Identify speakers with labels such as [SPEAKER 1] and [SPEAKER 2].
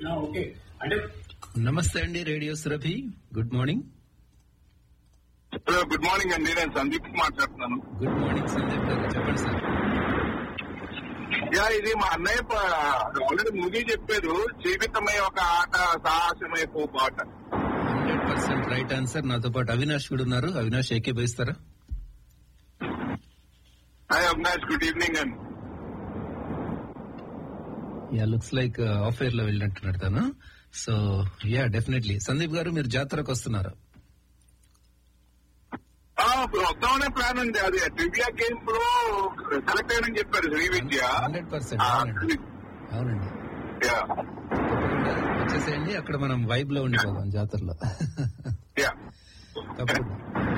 [SPEAKER 1] okay అంటే
[SPEAKER 2] నమస్తే అండి radio Surabhi good morning
[SPEAKER 3] good morning అండి నేను సందీప్ మాట్లాడుతున్నాను
[SPEAKER 2] గుడ్ మార్నింగ్ సందీప్ గారు చెప్పండి సార్
[SPEAKER 3] యా ఇది మా అన్నయ్య ఆల్రెడీ మూవీ చెప్పారు జీవితమే ఒక ఆట సాహసమే పో పాట
[SPEAKER 2] హండ్రెడ్ పర్సెంట్ రైట్ ఆన్సర్ నాతో పాటు అవినాష్ కూడా ఉన్నారు అవినాష్ ఏకీభవిస్తారా
[SPEAKER 3] హాయ్ అవినాష్ గుడ్ ఈవినింగ్ అండి
[SPEAKER 2] yeah looks like off air లో వెళ్ళినట్టున్నాడు తను సో యా డెఫినెట్లీ సందీప్ గారు మీరు జాతరకు వస్తున్నారు
[SPEAKER 3] ఆ, వద్దామనే ప్లాన్ ఉంది అది ట్రివియా గేమ్స్ లో సెలెక్ట్ అయ్యానని చెప్పారు శ్రీ విద్య
[SPEAKER 2] హండ్రెడ్ పర్సెంట్
[SPEAKER 3] ఆ,
[SPEAKER 2] అవునండి అవునండి
[SPEAKER 3] యా
[SPEAKER 2] తప్పకుండా వచ్చేసేయండి అక్కడ మనం వైబ్ లో ఉండిపోదాం జాతరలో
[SPEAKER 3] యా
[SPEAKER 2] తప్పకుండా